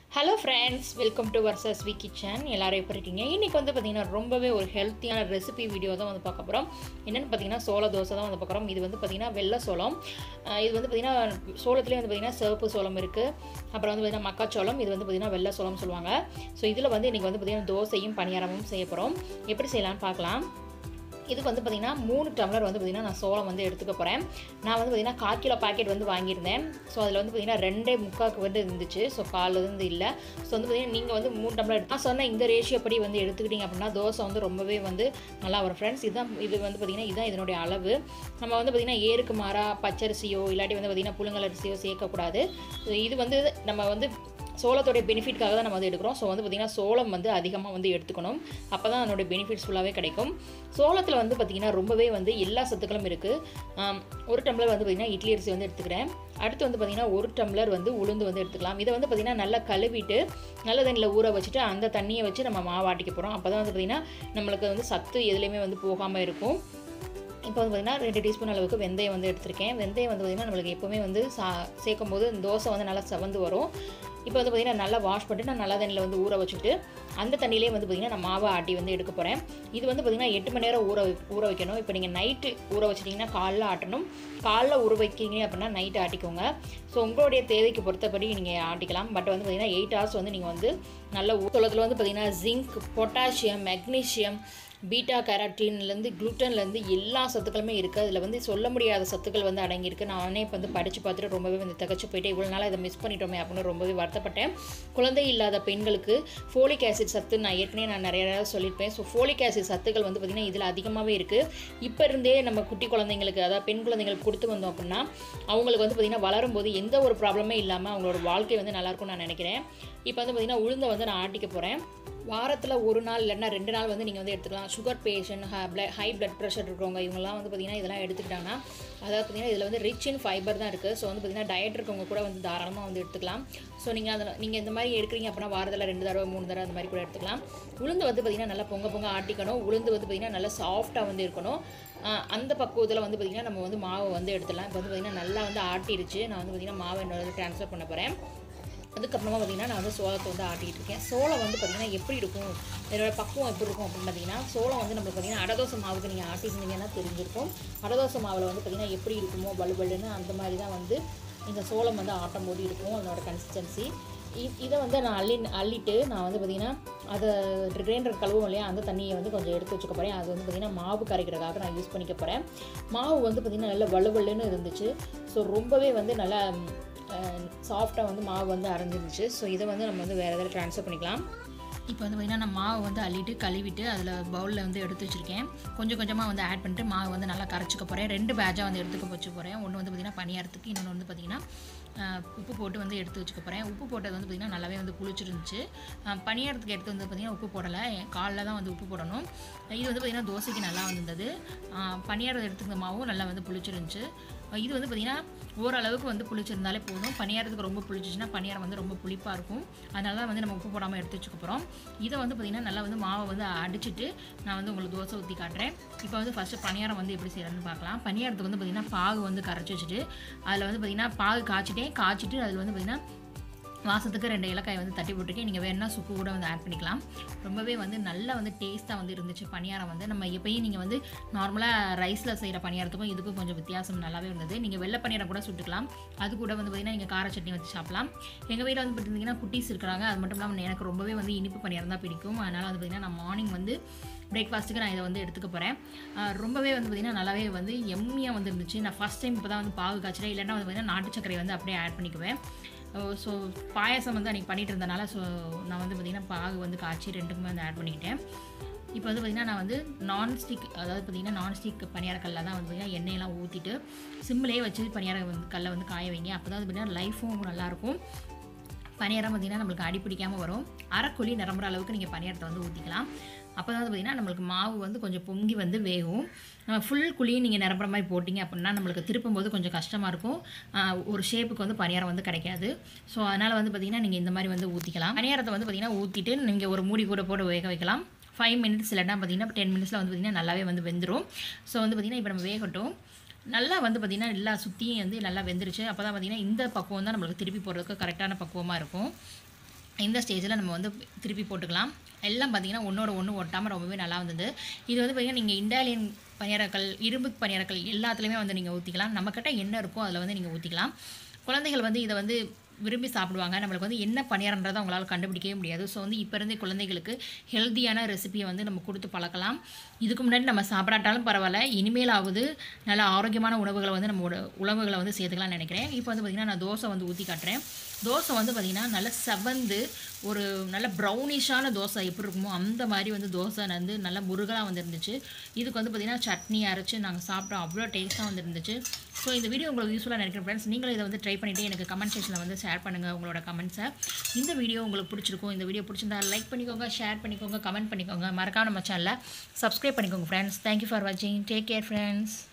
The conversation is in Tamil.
ஹலோ ஃப்ரெண்ட்ஸ் வெல்கம் டு வர்சஸ் வி கிச்சன் எல்லாரும் எப்படி இருக்கீங்க இன்றைக்கி வந்து பார்த்திங்கன்னா ரொம்பவே ஒரு ஹெல்த்தியான ரெசிபி வீடியோ தான் வந்து பார்க்க போகிறோம் என்னென்னு பார்த்தீங்கன்னா சோள தோசை தான் வந்து பார்க்குறோம் இது வந்து பார்த்திங்கன்னா வெள்ளை சோளம் அஹ் இது வந்து பார்த்திங்கன்னா சோளத்துலேயே வந்து பார்த்திங்கன்னா சிவப்பு சோளம் இருக்குது அப்புறம் வந்து பார்த்திங்கன்னா மக்காச்சோளம் இது வந்து பார்த்திங்கன்னா வெள்ளை சோளம் சொல்லுவாங்க ஸோ இதில் வந்து இன்றைக்கி வந்து பார்த்திங்கன்னா தோசையும் பணியாரமும் செய்ய போகிறோம் எப்படி செய்யலாம்னு பார்க்கலாம் இதுக்கு வந்து பார்த்திங்கன்னா மூணு டம்ளர் வந்து பார்த்திங்கன்னா நான் சோளம் வந்து எடுத்துக்க போகிறேன் நான் வந்து பார்த்திங்கன்னா கால் கிலோ பாக்கெட் வந்து வாங்கியிருந்தேன் ஸோ அதில் வந்து பார்த்திங்கன்னா ரெண்டே முக்காக்கு வந்து இருந்துச்சு ஸோ கால் வந்து இல்லை ஸோ வந்து பார்த்திங்கன்னா நீங்கள் வந்து மூணு டம்ளர் எடுத்து நான் சொன்ன இந்த ரேஷியோ படி வந்து எடுத்துக்கிட்டிங்க அப்படின்னா தோசை வந்து ரொம்பவே வந்து நல்லா வரும் ஃப்ரெண்ட்ஸ் இதுதான் இது வந்து பார்த்திங்கன்னா இதுதான் இதனுடைய அளவு நம்ம வந்து பார்த்திங்கன்னா ஏருக்கு மாறாக பச்சரிசியோ இல்லாட்டி வந்து பார்த்திங்கன்னா புழுங்கல் அரிசியோ சேர்க்கக்கூடாது So இது வந்து நம்ம வந்து சோளத்தோடைய பெனிஃபிட்காக தான் நம்ம வந்து எடுக்கிறோம் ஸோ வந்து பார்த்திங்கன்னா சோளம் வந்து அதிகமாக வந்து எடுத்துக்கணும் அப்போ தான் அதனுடைய பெனிஃபிட்ஸ் ஃபுல்லாகவே கிடைக்கும் சோளத்தில் வந்து பார்த்திங்கன்னா ரொம்பவே வந்து எல்லா சத்துக்களும் இருக்குது ஒரு டம்ளர் வந்து பார்த்திங்கன்னா இட்லி அரிசி வந்து எடுத்துக்கிறேன் அடுத்து வந்து பார்த்திங்கன்னா ஒரு டம்ளர் வந்து உளுந்து வந்து எடுத்துக்கலாம் இதை வந்து பார்த்திங்கன்னா நல்லா கழுவிட்டு நல்ல தண்ணியில் ஊற வச்சுட்டு அந்த தண்ணியை வச்சு நம்ம மாவாட்டிக்க போகிறோம் அப்போ தான் வந்து பார்த்திங்கன்னா நம்மளுக்கு வந்து சத்து எதுலேயுமே வந்து போகாமல் இருக்கும் இப்போ வந்து பார்த்திங்கன்னா ரெண்டு டீஸ்பூன் அளவுக்கு வெந்தயம் வந்து எடுத்திருக்கேன் வெந்தயம் வந்து பார்த்திங்கன்னா நம்மளுக்கு எப்போவுமே வந்து சா சேர்க்கும் போது இந்த தோசை வந்து நல்லா செவந்து வரும் இப்போ வந்து பார்த்திங்கன்னா நல்லா வாஷ் பண்ணிட்டு நான் நல்லா தண்ணியில் வந்து ஊற வச்சுட்டு அந்த தண்ணியிலே வந்து பார்த்திங்கன்னா நான் மாவை ஆட்டி வந்து எடுக்க போகிறேன் இது வந்து பார்த்திங்கன்னா எட்டு மணி நேரம் ஊற வை- ஊற வைக்கணும் இப்போ நீங்கள் நைட்டு ஊற வச்சிட்டிங்கன்னா காலைல ஆட்டணும் காலைல ஊற வைக்கிங்க அப்படின்னா நைட்டு ஆட்டிக்கோங்க ஸோ உங்களுடைய தேவைக்கு பொறுத்தபடி நீங்கள் ஆட்டிக்கலாம் பட் வந்து பார்த்திங்கன்னா எயிட் ஹவர்ஸ் வந்து நீங்கள் வந்து நல்ல ஊத்தளத்தில் வந்து பார்த்திங்கன்னா ஜிங்க் பொட்டாசியம் மெக்னீஷியம் பீட்டா கேரட்டின்லேருந்து குளுட்டன்லேருந்து எல்லா சத்துக்களுமே இருக்குது அதில் வந்து சொல்ல முடியாத சத்துக்கள் வந்து அடங்கியிருக்கு நானே இப்போ வந்து படித்து பார்த்துட்டு ரொம்பவே வந்து தகச்சு போயிட்டு இவ்வளோ நாளாக இதை மிஸ் பண்ணிட்டோமே அப்படின்னு ரொம்பவே வருத்தப்பட்டேன் குழந்தை இல்லாத பெண்களுக்கு ஃபோலிக் ஆசிட் சத்து நான் ஏற்கனவே நான் நிறைய தடவை சொல்லியிருப்பேன் ஸோ ஃபோலிக் ஆசிட் சத்துக்கள் வந்து பார்த்திங்கன்னா இதில் அதிகமாகவே இருக்குது இப்போ இருந்தே நம்ம குட்டி குழந்தைங்களுக்கு அதாவது பெண் குழந்தைங்களுக்கு கொடுத்து வந்தோம் அப்படின்னா அவங்களுக்கு வந்து பார்த்திங்கன்னா வளரும்போது எந்த ஒரு ப்ராப்ளமே இல்லாமல் அவங்களோட வாழ்க்கை வந்து நல்லாயிருக்கும்னு நான் நினைக்கிறேன் இப்போ வந்து பார்த்திங்கன்னா உளுந்தை வந்து நான் ஆட்டிக்க போகிறேன் வாரத்தில் ஒரு நாள் இல்லைன்னா ரெண்டு நாள் வந்து நீங்கள் வந்து எடுத்துக்கலாம் sugar patient high blood pressure இருக்கிறவங்க இவங்கெல்லாம் வந்து பார்த்திங்கன்னா இதெல்லாம் எடுத்துக்கிட்டாங்கன்னா அதாவது பார்த்திங்கன்னா இதில் வந்து ரிச் இன் ஃபைபர் தான் இருக்குது ஸோ வந்து பார்த்திங்கன்னா டயட் இருக்கவங்க கூட வந்து தாராளமாக வந்து எடுத்துக்கலாம் ஸோ நீங்கள் அதில் நீங்கள் இந்த மாதிரி எடுக்கிறீங்க அப்படின்னா வாரத்தில் ரெண்டு தடவை மூணு தடவை அந்த மாதிரி கூட எடுத்துக்கலாம் உளுந்து வந்து பார்த்திங்கன்னா நல்லா பொங்க பொங்க ஆட்டிக்கணும் உளுந்து வந்து பார்த்திங்கன்னா நல்லா சாஃப்டாக வந்து இருக்கணும் ஆஹ் அந்த பக்குவத்தில் வந்து பார்த்திங்கன்னா நம்ம வந்து மாவை வந்து எடுத்துடலாம் இப்போ வந்து பார்த்திங்கன்னா நல்லா வந்து ஆட்டிடுச்சு நான் வந்து பார்த்திங்கன்னா மாவை என்னோட ட்ரான்ஸ்ஃபர் பண்ண போகிறேன் அதுக்கப்புறமா பார்த்தீங்கன்னா நான் வந்து சோளத்தை வந்து ஆட்டிகிட்டு இருக்கேன் சோளம் வந்து பார்த்திங்கன்னா எப்படி இருக்கும் இதோட பக்குவம் எப்படி இருக்கும் அப்படின்னு பார்த்தீங்கன்னா சோளம் வந்து நம்மளுக்கு பார்த்தீங்கன்னா அடதோசை மாவுக்கு நீங்கள் ஆட்டிருந்தீங்கன்னா தெரிஞ்சிருக்கும் அடதோசை மாவில் வந்து பார்த்திங்கன்னா எப்படி இருக்குமோ வலுவலுன்னு அந்த மாதிரி தான் வந்து இந்த சோளம் வந்து ஆட்டும் போது இருக்கும் அதனோட கன்சிஸ்டன்சி இதை வந்து நான் அள்ளி அள்ளிட்டு நான் வந்து பார்த்திங்கன்னா அதை கிரைண்டர் கழுவும் இல்லையா அந்த தண்ணியை வந்து கொஞ்சம் எடுத்து வச்சுக்க போகிறேன் அது வந்து பார்த்திங்கன்னா மாவு கரைக்கிறதுக்காக நான் யூஸ் பண்ணிக்க போகிறேன் மாவு வந்து பார்த்திங்கன்னா நல்லா வலுவலுன்னு இருந்துச்சு ஸோ ரொம்பவே வந்து நல்லா சாஃப்டாக வந்து மாவு வந்து அரைஞ்சிருந்துச்சு ஸோ இதை வந்து நம்ம வந்து வேறு எதாவது ட்ரான்ஸ்ஃபர் பண்ணிக்கலாம் இப்போ வந்து பார்த்திங்கன்னா நான் மாவை வந்து அள்ளிட்டு கழுவிட்டு அதில் பவுலில் வந்து எடுத்து வச்சுருக்கேன் கொஞ்சம் கொஞ்சமாக வந்து ஆட் பண்ணிட்டு மாவு வந்து நல்லா கரைச்சிக்க போகிறேன் ரெண்டு பேட்சாக வந்து எடுத்துக்க வச்சு போகிறேன் ஒன்று வந்து பார்த்திங்கன்னா பணியாரத்துக்கு இன்னொன்று வந்து பார்த்திங்கன்னா ஆஹ், உப்பு போட்டு வந்து எடுத்து வச்சுக்க போகிறேன் உப்பு போட்டது வந்து பார்த்திங்கன்னா நல்லாவே வந்து புளிச்சிருந்துச்சு ஆஹ், பணியாரத்துக்கு எடுத்து வந்து பார்த்திங்கன்னா உப்பு போடலை காலில் தான் வந்து உப்பு போடணும் இது வந்து பார்த்திங்கன்னா தோசைக்கு நல்லா வந்திருந்தது ஆஹ், பணியாரம் எடுத்துக்கிற மாவும் நல்லா வந்து புளிச்சிருந்துச்சு இது வந்து பார்த்திங்கன்னா ஓரளவுக்கு வந்து புளிச்சிருந்தாலே போதும் பணியாரத்துக்கு ரொம்ப புளிச்சிச்சுன்னா பணியாரம் வந்து ரொம்ப புளிப்பாக இருக்கும் அதனால தான் வந்து நம்ம உப்பு போடாமல் எடுத்து வச்சுக்க போகிறோம் இதை வந்து பார்த்திங்கன்னா நல்லா வந்து மாவை வந்து அடிச்சிட்டு நான் வந்து உங்களுக்கு தோசை ஊற்றி காட்டுறேன் இப்போ வந்து ஃபஸ்ட்டு பணியாரம் வந்து எப்படி செய்யறதுன்னு பார்க்கலாம் பணியாரத்துக்கு வந்து பார்த்திங்கன்னா பாகு வந்து கரைச்சி வச்சுட்டு அதில் வந்து பார்த்திங்கன்னா பாகு காய்ச்சிட்டேன் காய்ச்சிட்டு அதில் வந்து பார்த்திங்கன்னா வாசத்துக்கு ரெண்டு இலக்காய் வந்து தட்டி போட்டுருக்கேன் நீங்கள் வேணும்னா சுக்கு கூட வந்து ஆட் பண்ணிக்கலாம் ரொம்பவே வந்து நல்லா வந்து டேஸ்ட்டாக வந்து இருந்துச்சு பணியாரம் வந்து நம்ம எப்பயும் நீங்கள் வந்து நார்மலாக ரைஸில் செய்கிற பணியாரத்துக்கும் இதுக்கும் கொஞ்சம் வித்தியாசம் நல்லாவே இருந்தது நீங்கள் வெள்ளை பணியாரம் கூட சுட்டுக்கலாம் அது கூட வந்து பார்த்திங்கன்னா நீங்கள் கார சட்னி வச்சு சாப்பிடலாம் எங்கள் வீட்டில் வந்து பார்த்திங்கன்னா குட்டீஸ் இருக்கிறாங்க அது மட்டும் இல்லாமல் எனக்கு ரொம்பவே வந்து இனிப்பு பணியாரம் தான் பிடிக்கும் அதனால் வந்து பார்த்திங்கன்னா நான் மார்னிங் வந்து பிரேக்ஃபாஸ்ட்டுக்கு நான் இதை வந்து எடுத்துக்க போகிறேன் ரொம்பவே வந்து பார்த்திங்கன்னா நல்லாவே வந்து எம்மியாக வந்து இருந்துச்சு நான் ஃபஸ்ட் டைம் இப்போ தான் வந்து பாகு காய்ச்சிட்டேன் இல்லைன்னா வந்து பார்த்திங்கன்னா நாட்டு சர்க்கரை வந்து அப்படியே ஆட் பண்ணிக்குவேன் ஸோ பாயாசம் வந்து அன்றைக்கி பண்ணிட்டு இருந்தனால ஸோ நான் வந்து பார்த்திங்கன்னா பாகு வந்து காய்ச்சி ரெண்டுக்குமே வந்து ஆட் பண்ணிக்கிட்டேன் இப்போ வந்து பார்த்திங்கன்னா நான் வந்து நான்ஸ்டிக் அதாவது பார்த்திங்கன்னா நான்ஸ்டிக் பணியாரக்கல்ல தான் வந்து பார்த்திங்கன்னா எண்ணெயெல்லாம் ஊற்றிட்டு சிம்மிலே வச்சு பணியார வந்து கல்லை வந்து காய வைங்க அப்போ தான் வந்து பார்த்திங்கன்னா லைஃபும் நல்லாயிருக்கும் பணியாரம் பார்த்திங்கன்னா நம்மளுக்கு அடி பிடிக்காமல் வரும் அரைக்குழி நிரம்புற அளவுக்கு நீங்கள் பணியாரத்தை வந்து ஊற்றிக்கலாம் அப்போ தான் வந்து பார்த்திங்கன்னா நம்மளுக்கு மாவு வந்து கொஞ்சம் பொங்கி வந்து வேகும் ஃபுல் குழியும் நீங்கள் நிரம்புற மாதிரி போட்டிங்க அப்படின்னா நம்மளுக்கு திருப்பும் போது கொஞ்சம் கஷ்டமாக இருக்கும் ஆஹ் ஒரு ஷேப்புக்கு வந்து பணியாரம் வந்து கிடைக்காது ஸோ அதனால் வந்து பார்த்திங்கன்னா நீங்கள் இந்த மாதிரி வந்து ஊற்றிக்கலாம் பணியாரத்தை வந்து பார்த்திங்கன்னா ஊற்றிட்டு நீங்கள் ஒரு மூடி கூட போட்டு வேக வைக்கலாம் ஃபைவ் மினிட்ஸ் இல்லைன்னா பார்த்தீங்கன்னா டென் மினிட்ஸில் வந்து பார்த்திங்கன்னா நல்லாவே வந்து வெந்துடும் ஸோ வந்து பார்த்திங்கன்னா இப்போ நம்ம வேகட்டும் நல்லா வந்து பார்த்திங்கன்னா எல்லா சுற்றியும் வந்து நல்லா வெந்துருச்சு அப்போ தான் பார்த்திங்கன்னா இந்த பக்குவம் தான் நம்மளுக்கு திருப்பி போடுறதுக்கு கரெக்டான பக்குவமாக இருக்கும் இந்த ஸ்டேஜில் நம்ம வந்து திருப்பி போட்டுக்கலாம் எல்லாம் பார்த்தீங்கன்னா ஒன்றோட ஒன்று ஒட்டாமல் ரொம்பவே நல்லா வந்தது இது வந்து பார்த்தீங்கன்னா நீங்கள் இண்டாலியன் பணியாரங்கள் இரும்பு பணியாரங்கள் எல்லாத்துலேயுமே வந்து நீங்கள் ஊற்றிக்கலாம் நம்மக்கிட்ட என்ன இருக்கோ அதில் வந்து நீங்கள் ஊற்றிக்கலாம் குழந்தைகள் வந்து இதை வந்து விரும்பி சாப்பிடுவாங்க நம்மளுக்கு வந்து என்ன பணியாரன்றதை அவங்களால கண்டுபிடிக்கவே முடியாது ஸோ வந்து இப்போ இருந்தே குழந்தைகளுக்கு ஹெல்த்தியான ரெசிபியை வந்து நம்ம கொடுத்து பழக்கலாம் இதுக்கு முன்னாடி நம்ம சாப்பிடாட்டாலும் பரவாயில்ல இனிமேலாவது நல்ல ஆரோக்கியமான உணவுகளை வந்து நம்மளோட உணவுகளை வந்து சேர்த்துக்கலாம்னு நினைக்கிறேன் இப்போ வந்து பார்த்திங்கன்னா நான் தோசை வந்து ஊற்றி காட்டுறேன் தோசை வந்து பார்த்திங்கன்னா நல்ல செவந்து ஒரு நல்ல ப்ரௌனிஷான தோசை எப்படி இருக்குமோ அந்த மாதிரி வந்து தோசை வந்து நல்ல முருகலாக வந்து இருந்துச்சு இதுக்கு வந்து பார்த்திங்கன்னா சட்னி அரைச்சி நாங்கள் சாப்பிட்டோம் அவ்வளோ டேஸ்ட்டாக வந்து இருந்துச்சு ஸோ இந்த வீடியோ உங்களுக்கு யூஸ்ஃபுல்லாக நினைக்கிறேன் ஃப்ரெண்ட்ஸ் நீங்களும் இதை வந்து ட்ரை பண்ணிவிட்டு எனக்கு கமெண்ட் செக்ஷனில் வந்து ஷேர் பண்ணுங்கள் உங்களோட கமெண்ட்ஸை இந்த வீடியோ உங்களுக்கு பிடிச்சிருக்கும் இந்த வீடியோ பிடிச்சிருந்தா லைக் பண்ணிக்கோங்க ஷேர் பண்ணிக்கோங்க கமெண்ட் பண்ணிக்கோங்க மறக்காம நம்ம சேனலை சப்ஸ்கிரைப் பண்ணிக்கோங்க ஃப்ரெண்ட்ஸ் தேங்க்யூ ஃபார் வாட்சிங் டேக் கேர் ஃப்ரெண்ட்ஸ்